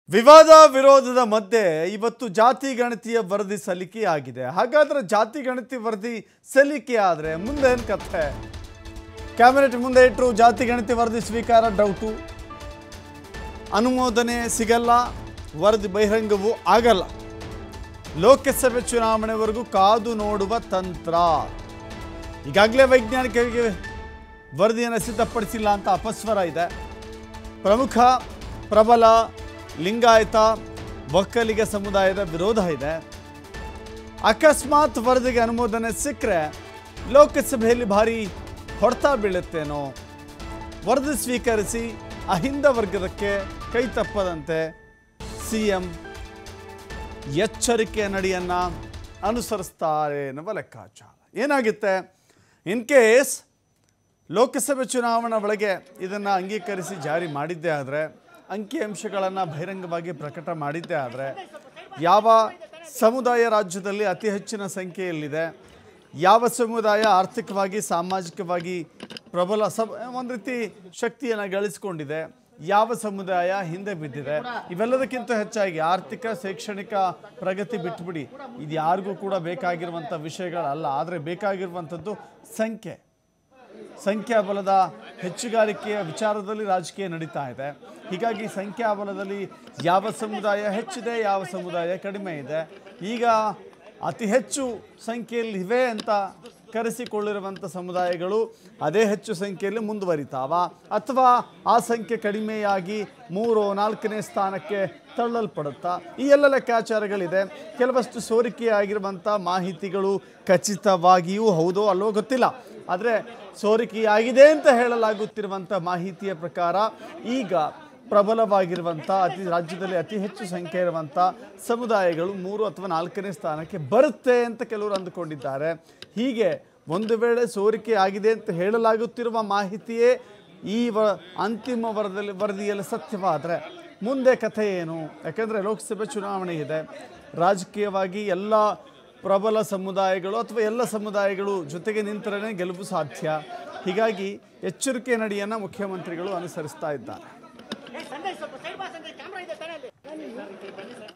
ವಿವಾದ ವಿರೋಧದ ಮಧ್ಯೆ ಇವತ್ತು ಜಾತಿ ಗಣತಿಯ ವರದಿ ಸಲ್ಲಿಕೆ ಆಗಿದೆ ಹಾಗಾದ್ರೆ ಜಾತಿ ಗಣತಿ ವರದಿ ಸಲ್ಲಿಕೆ ಆದರೆ ಮುಂದೆ ಏನು ಕಥೆ ಕ್ಯಾಬಿನೆಟ್ ಮುಂದೆ ಇಟ್ಟರು ಜಾತಿ ಗಣತಿ ವರದಿ ಸ್ವೀಕಾರ ಡೌಟು ಅನುಮೋದನೆ ಸಿಗಲ್ಲ ವರದಿ ಬಹಿರಂಗವೂ ಆಗಲ್ಲ ಲೋಕಸಭೆ ಚುನಾವಣೆವರೆಗೂ ಕಾದು ನೋಡುವ ತಂತ್ರ ಈಗಾಗಲೇ ವೈಜ್ಞಾನಿಕರಿಗೆ ವರದಿಯನ್ನು ಸಿದ್ಧಪಡಿಸಿಲ್ಲ ಅಂತ ಅಪಸ್ವರ ಇದೆ ಪ್ರಮುಖ ಪ್ರಬಲ ಲಿಂಗಾಯತ ಒಕ್ಕಲಿಗ ಸಮುದಾಯದ ವಿರೋಧ ಇದೆ ಅಕಸ್ಮಾತ್ ವರದಿಗೆ ಅನುಮೋದನೆ ಸಿಕ್ಕರೆ ಲೋಕಸಭೆಯಲ್ಲಿ ಭಾರಿ ಹೊಡೆತ ಬೀಳುತ್ತೇನೋ ವರದಿ ಸ್ವೀಕರಿಸಿ ಅಹಿಂದ ವರ್ಗದಕ್ಕೆ ಕೈ ತಪ್ಪದಂತೆ ಸಿ ಎಂ ಎಚ್ಚರಿಕೆ ನಡೆಯನ್ನ ಅನುಸರಿಸ್ತಾರೆ ಎನ್ನುವ ಲೆಕ್ಕಾಚಾರ ಏನಾಗುತ್ತೆ ಇನ್ ಕೇಸ್ ಲೋಕಸಭೆ ಚುನಾವಣಾ ಒಳಗೆ ಇದನ್ನು ಅಂಗೀಕರಿಸಿ ಜಾರಿ ಮಾಡಿದ್ದೇ ಆದರೆ ಅಂಕಿಅಂಶಗಳನ್ನು ಬಹಿರಂಗವಾಗಿ ಪ್ರಕಟ ಮಾಡಿದ್ದೇ ಆದರೆ ಯಾವ ಸಮುದಾಯ ರಾಜ್ಯದಲ್ಲಿ ಅತಿ ಹೆಚ್ಚಿನ ಸಂಖ್ಯೆಯಲ್ಲಿದೆ ಯಾವ ಸಮುದಾಯ ಆರ್ಥಿಕವಾಗಿ ಸಾಮಾಜಿಕವಾಗಿ ಪ್ರಬಲ ಸಬ್ ಒಂದು ರೀತಿ ಶಕ್ತಿಯನ್ನು ಗಳಿಸ್ಕೊಂಡಿದೆ ಯಾವ ಸಮುದಾಯ ಹಿಂದೆ ಬಿದ್ದಿದೆ ಇವೆಲ್ಲದಕ್ಕಿಂತ ಹೆಚ್ಚಾಗಿ ಆರ್ಥಿಕ ಶೈಕ್ಷಣಿಕ ಪ್ರಗತಿ ಬಿಟ್ಬಿಡಿ ಇದು ಯಾರಿಗೂ ಕೂಡ ಬೇಕಾಗಿರುವಂಥ ವಿಷಯಗಳಲ್ಲ ಆದರೆ ಬೇಕಾಗಿರುವಂಥದ್ದು ಸಂಖ್ಯೆ ಸಂಖ್ಯಾಬಲದ ಹೆಚ್ಚುಗಾರಿಕೆಯ ವಿಚಾರದಲ್ಲಿ ರಾಜಕೀಯ ನಡೀತಾ ಇದೆ ಹೀಗಾಗಿ ಸಂಖ್ಯಾಬಲದಲ್ಲಿ ಯಾವ ಸಮುದಾಯ ಹೆಚ್ಚಿದೆ ಯಾವ ಸಮುದಾಯ ಕಡಿಮೆ ಇದೆ ಈಗ ಅತಿ ಹೆಚ್ಚು ಸಂಖ್ಯೆಯಲ್ಲಿ ಇವೆ ಅಂತ ಕರೆಸಿಕೊಳ್ಳಿರುವಂಥ ಸಮುದಾಯಗಳು ಅದೇ ಹೆಚ್ಚು ಸಂಖ್ಯೆಯಲ್ಲಿ ಮುಂದುವರಿತಾವ ಅಥವಾ ಆ ಸಂಖ್ಯೆ ಕಡಿಮೆಯಾಗಿ ಮೂರು ನಾಲ್ಕನೇ ಸ್ಥಾನಕ್ಕೆ ತಳ್ಳಲ್ಪಡುತ್ತಾ ಈ ಎಲ್ಲ ಲೆಕ್ಕಾಚಾರಗಳಿದೆ ಕೆಲವಷ್ಟು ಸೋರಿಕೆಯಾಗಿರುವಂಥ ಮಾಹಿತಿಗಳು ಖಚಿತವಾಗಿಯೂ ಹೌದೋ ಅಲ್ಲೋ ಗೊತ್ತಿಲ್ಲ ಆದರೆ ಸೋರಿಕೆಯಾಗಿದೆ ಅಂತ ಹೇಳಲಾಗುತ್ತಿರುವಂಥ ಮಾಹಿತಿಯ ಪ್ರಕಾರ ಈಗ ಪ್ರಬಲವಾಗಿರುವಂಥ ಅತಿ ರಾಜ್ಯದಲ್ಲಿ ಅತಿ ಹೆಚ್ಚು ಸಂಖ್ಯೆ ಇರುವಂಥ ಸಮುದಾಯಗಳು ಮೂರು ಅಥವಾ ನಾಲ್ಕನೇ ಸ್ಥಾನಕ್ಕೆ ಬರುತ್ತೆ ಅಂತ ಕೆಲವರು ಅಂದುಕೊಂಡಿದ್ದಾರೆ ಹೀಗೆ ಒಂದು ವೇಳೆ ಸೋರಿಕೆ ಆಗಿದೆ ಅಂತ ಹೇಳಲಾಗುತ್ತಿರುವ ಮಾಹಿತಿಯೇ ಈ ವ ಅಂತಿಮ ವರದಲ್ಲಿ ವರದಿಯಲ್ಲಿ ಸತ್ಯವಾದರೆ ಮುಂದೆ ಕಥೆ ಏನು ಯಾಕೆಂದರೆ ಲೋಕಸಭೆ ಚುನಾವಣೆ ಇದೆ ರಾಜಕೀಯವಾಗಿ ಎಲ್ಲ ಪ್ರಬಲ ಸಮುದಾಯಗಳು ಅಥವಾ ಎಲ್ಲ ಸಮುದಾಯಗಳು ಜೊತೆಗೆ ನಿಂತರೇ ಗೆಲುವು ಸಾಧ್ಯ ಹೀಗಾಗಿ ಎಚ್ಚರಿಕೆ ನಡೆಯನ್ನು ಮುಖ್ಯಮಂತ್ರಿಗಳು ಅನುಸರಿಸ್ತಾ ಇದ್ದಾರೆ ಸಂದೇಶ್ ಸ್ವಲ್ಪ ಸೈಡ್ ಬಾ ಸಂದೇಶ್ ಕ್ಯಾಮ್ರಾ ಇದೆ ತಾನೇ ಅಲ್ಲಿ